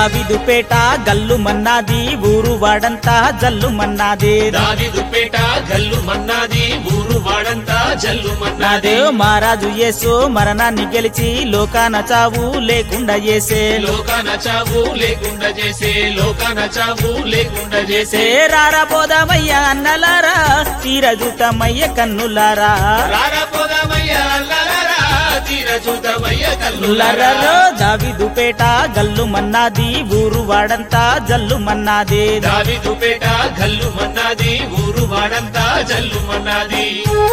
దావిదుపేట గల్లు మన్నాది ఊరు వాడంతా జల్లు మన్నాది దావిదుపేట గల్లు మన్నాది ఊరు వాడంతా జల్లు మన్నాది నాదేవ్ మహారాజు యేసు మరణాన్ని గెలిచి లోకాన చావు లేకుండా చేసే లోకాన చావు లేకుండా చేసే లోకాన చావు లేకుండా చేసే రారా పోదామయ్యా అన్నలారా తీరజుతమయ్య కన్నులారా రారా పోదామయ్యా అల్లలారా, తీర చూద్దామయ్యా లరలో కల్లులారా దావిదుపేట గల్లు మన్నాది ఊరు వాడంతా జల్లు మన్నాది దావిదుపేట గల్లు మన్నాది ఊరు వాడంతా జల్లు మన్నాది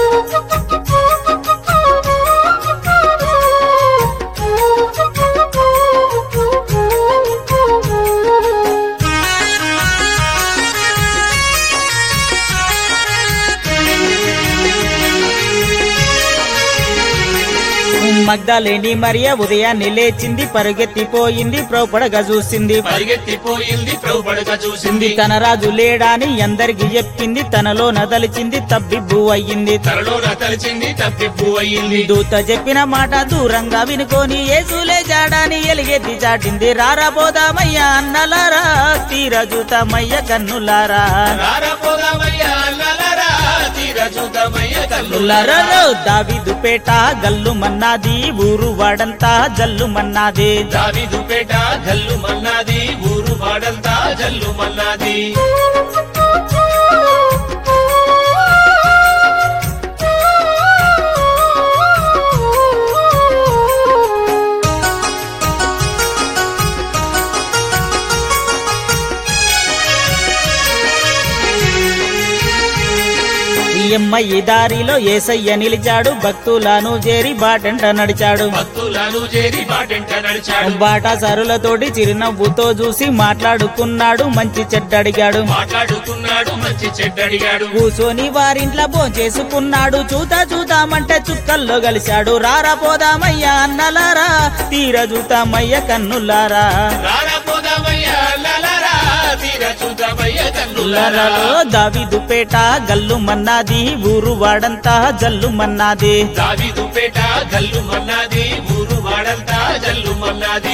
మగ్ధలేని మరియ ఉదయాన్నే లేచింది పరుగెత్తిపోయింది ప్రోపడగా చూసింది పరిగెత్తిపోయింది ప్రభుపడక చూసింది తన రాజు లేడాని అందరికి చెప్పింది తనలో నదలిచింది తబ్బిబ్బు అయ్యింది తనలో తలిచింది తప్పిప్పు అయ్యింది దూత చెప్పిన మాట దూరంగా వినుకొని ఏసులే జాడాని ఎలిగెత్తి చాటింది రారా పోదామయ్యా అన్నలారా తీరజుతమయ్య కన్నులారా రారా పోదామయ్యా అల్లలారా, తీర చూద్దామయ్యా కల్లులారా లరలో దావిదుపేట గల్లు మన్నాది ఊరు వాడంతా జల్లు మన్నాది దావిదుపేట గల్లు మన్నాది ఊరు వాడంతా జల్లు మన్నాది ఎమ్మయ్యి దారిలో ఏసయ్య నిలిచాడు భక్తులను చేరి బాటంట నడిచాడు భక్తులను చేరి బాటెంట నడిచాడు బాట సరులతోటి చిరునవ్వుతో చూసి మాట్లాడుకున్నాడు మంచి చెడ్డ అడిగాడు మాట్లాడుకున్నాడు మంచి చెడ్డడిగాడు కూసోని వారింట్లో భోంచేసుకున్నాడు చూతా చూతామంటే చుక్కల్లో కలిశాడు రారా పోదామయ్యా అన్నలారా తీర చూతామయ్య కన్నులారా రారా పోదామయ్యా అల్లలారా, తీర చూద్దామయ్యా లరలో కల్లులారా దావిదుపేట గల్లు మన్నాది ఊరు వాడంతా జల్లు మన్నాది దావిదుపేట గల్లు మన్నాది ఊరు వాడంతా జల్లు మన్నాది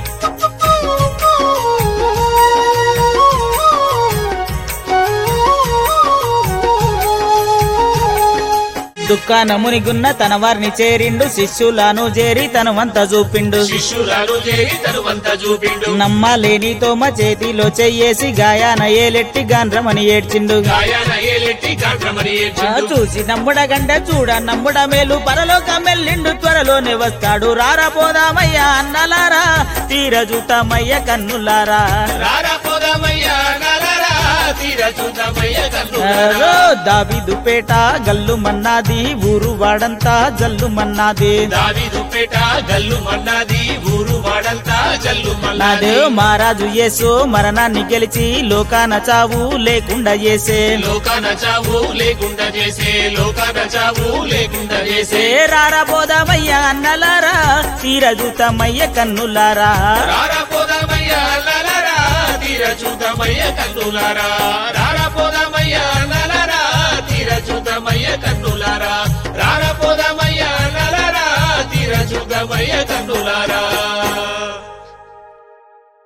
దుఃఖానమునిగున్న తన వారిని చేరిండు శిష్యులను చేరి తను వంత చూపిండు శిష్యులను చేరి తనువంత చూపిండు నమ్మలేని తోమ చేతిలో చెయ్యేసి గాయాన ఏలెట్టి గాండ్రమని ఏడ్చిండు గాయాన ఏలెట్టి కాంట్రమని ఆ ఏడ్చిండు చూసి నమ్ముడ గంట చూడ నమ్ముడ మేలు పరలోక మెల్లిండు త్వరలోనే వస్తాడు రారా పోదామయ్యా అన్నలారా తీర చూతామయ్య కన్నులారా రారా పోదామయ్యా నలరా తీర చూద్దామయ్యా అరో కల్లులారా దావిదుపేట గల్లు మన్నాది ఊరు వాడంతా జల్లు మన్నాది దావిదుపేట గల్లు మన్నాది ఊరు వాడంతా జల్లు మన్నాది నాదేవ్ మహారాజు యేసు మరణాన్ని గెలిచి లోకాన చావు లేకుండా చేసే లోకాన చావు లేకుండా చేసే లోకాన చావు లేకుండా చేసే రారా పోదామయ్యా అన్నలారా తీర చూతామయ్య కన్నులారా రారా పోదామయ్యా నలరా తీర చూద్దామయ్యా కన్నులారా రారా పోదామయ్యా నలరా తీర చూద్దామయ్యా కన్నులారా రారా పోదామయ్యా నలరా తీర చూద్దామయ్యా